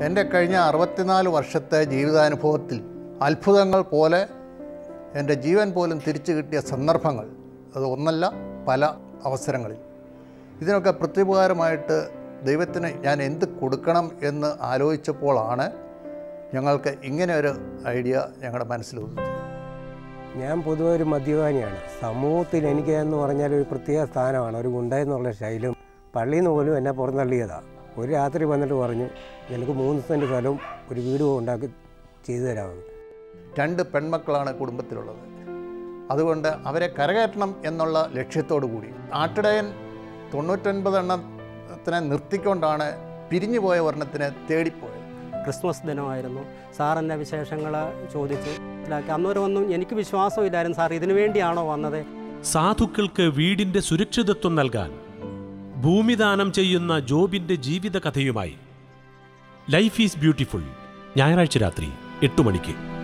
എൻ്റെ കഴിഞ്ഞ അറുപത്തിനാല് വർഷത്തെ ജീവിതാനുഭവത്തിൽ അത്ഭുതങ്ങൾ പോലെ എൻ്റെ ജീവൻ പോലും തിരിച്ചു കിട്ടിയ സന്ദർഭങ്ങൾ അത് ഒന്നല്ല പല അവസരങ്ങളിൽ ഇതിനൊക്കെ പ്രത്യുപകാരമായിട്ട് ദൈവത്തിന് ഞാൻ എന്ത് കൊടുക്കണം എന്ന് ആലോചിച്ചപ്പോഴാണ് ഞങ്ങൾക്ക് ഇങ്ങനെ ഒരു ഐഡിയ ഞങ്ങളുടെ മനസ്സിൽ ഉദിച്ചത് ഞാൻ പൊതുവെ ഒരു മദ്യപാനിയാണ് സമൂഹത്തിൽ എനിക്ക് എന്ന് പറഞ്ഞാൽ ഒരു പ്രത്യേക സ്ഥാനമാണ് ഒരു ഗുണ്ട എന്നുള്ള ശൈലും പള്ളിയിൽ നിന്ന് പോലും എന്നെ പുറന്തള്ളിയതാണ് ഒരു രാത്രി വന്നിട്ട് പറഞ്ഞു എനിക്ക് മൂന്ന് സെൻറ്റ് സ്ഥലവും ഒരു വീടും ഉണ്ടാക്കി ചെയ്തു തരാമെന്ന് രണ്ട് പെൺമക്കളാണ് കുടുംബത്തിലുള്ളത് അതുകൊണ്ട് അവരെ കരകയറ്റണം എന്നുള്ള ലക്ഷ്യത്തോടു കൂടി ആട്ടിടയൻ തൊണ്ണൂറ്റൊൻപത് എണ്ണത്തിനെ നിർത്തിക്കൊണ്ടാണ് പിരിഞ്ഞുപോയ ഒരെണ്ണത്തിനെ തേടിപ്പോയത് ക്രിസ്മസ് ദിനമായിരുന്നു സാർ എൻ്റെ വിശേഷങ്ങൾ ചോദിച്ച് മനസ്സിലാക്കി അന്നേരമൊന്നും എനിക്ക് വിശ്വാസമില്ലായിരുന്നു സാർ ഇതിനു വേണ്ടിയാണോ വന്നത് സാധുക്കൾക്ക് വീടിന്റെ സുരക്ഷിതത്വം നൽകാൻ ഭൂമിദാനം ചെയ്യുന്ന ജോബിന്റെ ജീവിത കഥയുമായി ലൈഫ് ഈസ് ബ്യൂട്ടിഫുൾ ഞായറാഴ്ച രാത്രി എട്ട് മണിക്ക്